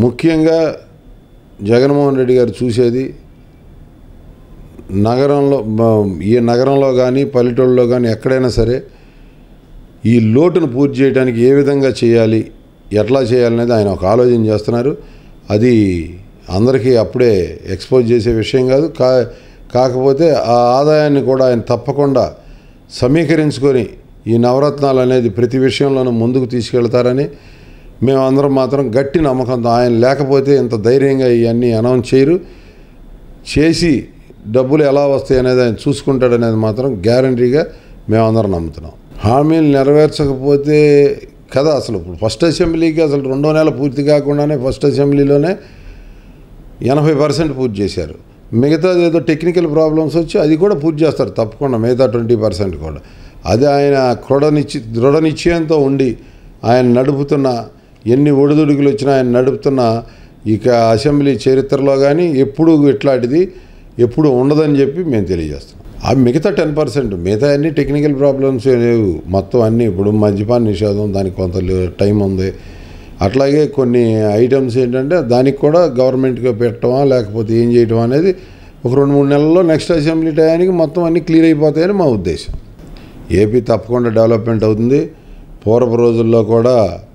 ముఖ్యంగా జగన్మోహన్ రెడ్డి గారు చూసేది నగరంలో బ- ఈ నగరంలో కానీ పల్లెటూళ్ళలో కానీ ఎక్కడైనా సరే ఈ లోటును పూర్తి చేయడానికి ఏ విధంగా చేయాలి ఎట్లా చేయాలనేది ఆయన ఒక ఆలోచన చేస్తున్నారు అది అందరికీ అప్పుడే ఎక్స్పోజ్ చేసే విషయం కాదు కా కాకపోతే ఆ ఆదాయాన్ని కూడా ఆయన తప్పకుండా సమీకరించుకొని ఈ నవరత్నాలు అనేది ప్రతి విషయంలోనూ ముందుకు తీసుకెళ్తారని మేమందరం మాత్రం గట్టి నమ్మకంతో ఆయన లేకపోతే ఇంత ధైర్యంగా ఇవన్నీ అనౌన్స్ చేయరు చేసి డబ్బులు ఎలా వస్తాయి అనేది ఆయన చూసుకుంటాడనేది మాత్రం గ్యారంటీగా మేమందరం నమ్ముతున్నాం హామీలు నెరవేర్చకపోతే కదా అసలు ఇప్పుడు ఫస్ట్ అసెంబ్లీకి అసలు రెండో నెల పూర్తి కాకుండానే ఫస్ట్ అసెంబ్లీలోనే ఎనభై పర్సెంట్ పూర్తి చేశారు మిగతాది ఏదో టెక్నికల్ ప్రాబ్లమ్స్ వచ్చి అది కూడా పూర్తి చేస్తారు తప్పకుండా మిగతా ట్వంటీ పర్సెంట్ కూడా అది ఆయన దృఢనిచ్చి దృఢ నిశ్చయంతో ఉండి ఆయన నడుపుతున్న ఎన్ని ఒడిదుడుకులు వచ్చినా ఆయన నడుపుతున్న ఇక అసెంబ్లీ చరిత్రలో కానీ ఎప్పుడు ఇట్లాంటిది ఎప్పుడు ఉండదని చెప్పి మేము తెలియజేస్తున్నాం ఆ మిగతా టెన్ పర్సెంట్ మిగతా అన్ని టెక్నికల్ ప్రాబ్లమ్స్ లేవు మొత్తం అన్నీ ఇప్పుడు మద్యపాన నిషేధం దానికి కొంత టైం ఉంది అట్లాగే కొన్ని ఐటమ్స్ ఏంటంటే దానికి కూడా గవర్నమెంట్గా పెట్టడమా లేకపోతే ఏం చేయటం అనేది ఒక రెండు మూడు నెలల్లో నెక్స్ట్ అసెంబ్లీ టయానికి మొత్తం అన్నీ క్లియర్ అయిపోతాయని మా ఉద్దేశం ఏపీ తప్పకుండా డెవలప్మెంట్ అవుతుంది పూర్వపు రోజుల్లో కూడా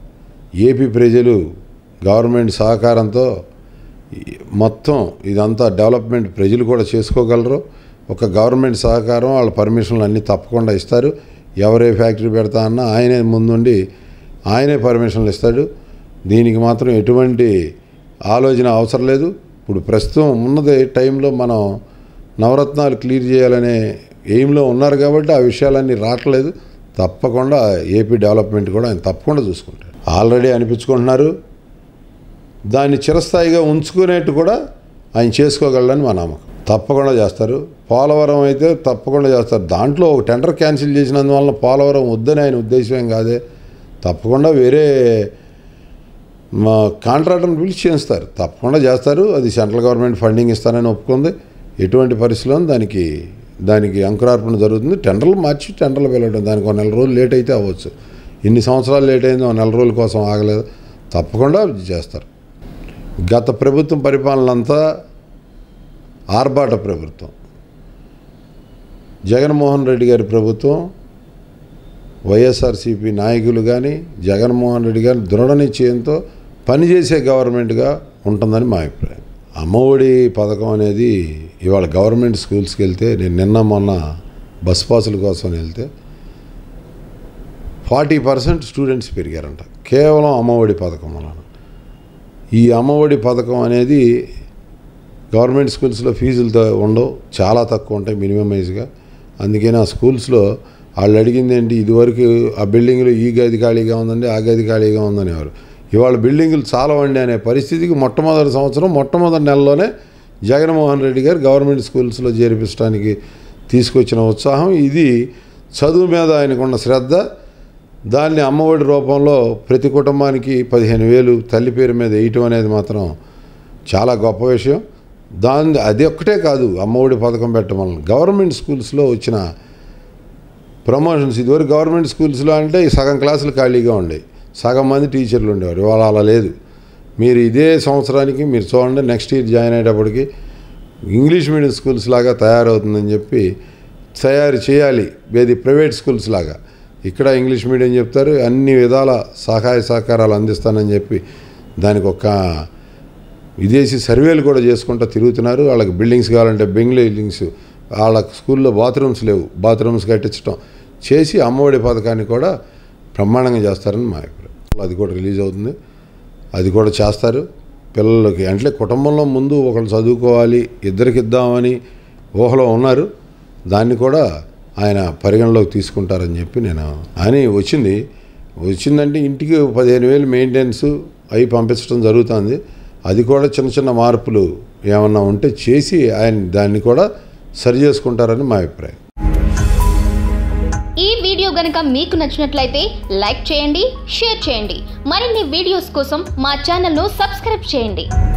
ఏపీ ప్రజలు గవర్నమెంట్ సహకారంతో ఈ- మొత్తం ఇదంతా డెవలప్మెంట్ ప్రజలు కూడా చేసుకోగలరు ఒక గవర్నమెంట్ సహకారం వాళ్ళ పర్మిషన్లు అన్నీ తప్పకుండా ఇస్తారు ఎవరే ఫ్యాక్టరీ పెడతా అన్నా ఆయనే ముందుండి ఆయనే పర్మిషన్లు ఇస్తాడు దీనికి మాత్రం ఎటువంటి ఆలోచన అవసరం లేదు ఇప్పుడు ప్రస్తుతం ఉన్నది టైంలో మనం నవరత్నాలు క్లియర్ చేయాలనే ఎయిమ్లో ఉన్నారు కాబట్టి ఆ విషయాలన్నీ రావట్లేదు తప్పకుండా ఏపీ డెవలప్మెంట్ కూడా ఆయన తప్పకుండా చూసుకుంటాడు ఆల్రెడీ అనిపించుకుంటున్నారు దాన్ని చిరస్థాయిగా ఉంచుకునేట్టు కూడా ఆయన చేసుకోగలడని మా నమ్మకం తప్పకుండా చేస్తారు పోలవరం అయితే తప్పకుండా చేస్తారు దాంట్లో ఒక టెండర్ క్యాన్సిల్ చేసినందువలన పోలవరం వద్దని ఆయన ఉద్దేశం ఏం కాదే తప్పకుండా వేరే మా కాంట్రాక్టర్ని పిలిచి చేస్తారు తప్పకుండా చేస్తారు అది సెంట్రల్ గవర్నమెంట్ ఫండింగ్ ఇస్తానని ఒప్పుకుంది ఎటువంటి పరిస్థితుల్లో దానికి దానికి అంకురార్పణ జరుగుతుంది టెండర్లు మార్చి టెండర్లు వెళ్ళడం దానికి ఒక నెల రోజులు లేట్ అయితే అవ్వచ్చు ఇన్ని సంవత్సరాలు లేట్ అయిందో నెల రోజుల కోసం ఆగలేదు తప్పకుండా చేస్తారు గత ప్రభుత్వం పరిపాలన అంతా ఆర్భాట ప్రభుత్వం జగన్మోహన్ రెడ్డి గారి ప్రభుత్వం వైఎస్ఆర్సీపీ నాయకులు కానీ జగన్మోహన్ రెడ్డి గారి దృఢ నిశ్చయంతో పనిచేసే గవర్నమెంట్గా ఉంటుందని మా అభిప్రాయం అమ్మఒడి పథకం అనేది ఇవాళ గవర్నమెంట్ స్కూల్స్కి వెళ్తే నేను నిన్న మొన్న బస్ పాసుల కోసం వెళ్తే ఫార్టీ పర్సెంట్ స్టూడెంట్స్ పెరిగారంట కేవలం అమ్మఒడి పథకం వలన ఈ అమ్మఒడి పథకం అనేది గవర్నమెంట్ స్కూల్స్లో ఫీజులు త- ఉండవు చాలా తక్కువ ఉంటాయి మినిమం ఏజ్గా అందుకని ఆ స్కూల్స్లో వాళ్ళు అడిగింది ఏంటి ఇదివరకు ఆ బిల్డింగ్లో ఈ గది ఖాళీగా ఉందండి ఆ గది ఖాళీగా ఉందని ఎవరు ఇవాళ బిల్డింగులు చాలవండి అనే పరిస్థితికి మొట్టమొదటి సంవత్సరం మొట్టమొదటి నెలలోనే జగన్మోహన్ రెడ్డి గారు గవర్నమెంట్ స్కూల్స్లో చేర్పించడానికి తీసుకొచ్చిన ఉత్సాహం ఇది చదువు మీద ఆయనకున్న శ్రద్ధ దాన్ని అమ్మఒడి రూపంలో ప్రతి కుటుంబానికి పదిహేను వేలు తల్లి పేరు మీద వేయటం అనేది మాత్రం చాలా గొప్ప విషయం దాని అది ఒక్కటే కాదు అమ్మఒడి పథకం పెట్టడం వలన గవర్నమెంట్ స్కూల్స్లో వచ్చిన ప్రమోషన్స్ ఇదివరకు గవర్నమెంట్ స్కూల్స్లో అంటే ఈ సగం క్లాసులు ఖాళీగా ఉండేవి సగం మంది టీచర్లు ఉండేవారు ఇవాళ అలా లేదు మీరు ఇదే సంవత్సరానికి మీరు చూడండి నెక్స్ట్ ఇయర్ జాయిన్ అయ్యేటప్పటికి ఇంగ్లీష్ మీడియం స్కూల్స్ లాగా తయారవుతుందని చెప్పి తయారు చేయాలి ఏది ప్రైవేట్ స్కూల్స్ లాగా ఇక్కడ ఇంగ్లీష్ మీడియం చెప్తారు అన్ని విధాల సహాయ సహకారాలు అందిస్తానని చెప్పి దానికి ఒక విదేశీ సర్వేలు కూడా చేసుకుంటూ తిరుగుతున్నారు వాళ్ళకి బిల్డింగ్స్ కావాలంటే బిల్డింగ్స్ వాళ్ళ స్కూల్లో బాత్రూమ్స్ లేవు బాత్రూమ్స్ కట్టించడం చేసి అమ్మఒడి పథకాన్ని కూడా బ్రహ్మాండంగా చేస్తారని మా అభిప్రాయం అది కూడా రిలీజ్ అవుతుంది అది కూడా చేస్తారు పిల్లలకి అంటే కుటుంబంలో ముందు ఒకళ్ళు చదువుకోవాలి ఇద్దరికి ఇద్దామని ఊహలో ఉన్నారు దాన్ని కూడా ఆయన పరిగణలోకి తీసుకుంటారని చెప్పి నేను అని వచ్చింది వచ్చిందంటే ఇంటికి పదిహేను వేలు మెయింటెనెన్స్ అవి పంపించడం జరుగుతుంది అది కూడా చిన్న చిన్న మార్పులు ఏమన్నా ఉంటే చేసి ఆయన దాన్ని కూడా సరి చేసుకుంటారని మా అభిప్రాయం ఈ వీడియో గనక మీకు నచ్చినట్లయితే లైక్ చేయండి షేర్ చేయండి మరిన్ని వీడియోస్ కోసం మా ఛానల్ను సబ్స్క్రైబ్ చేయండి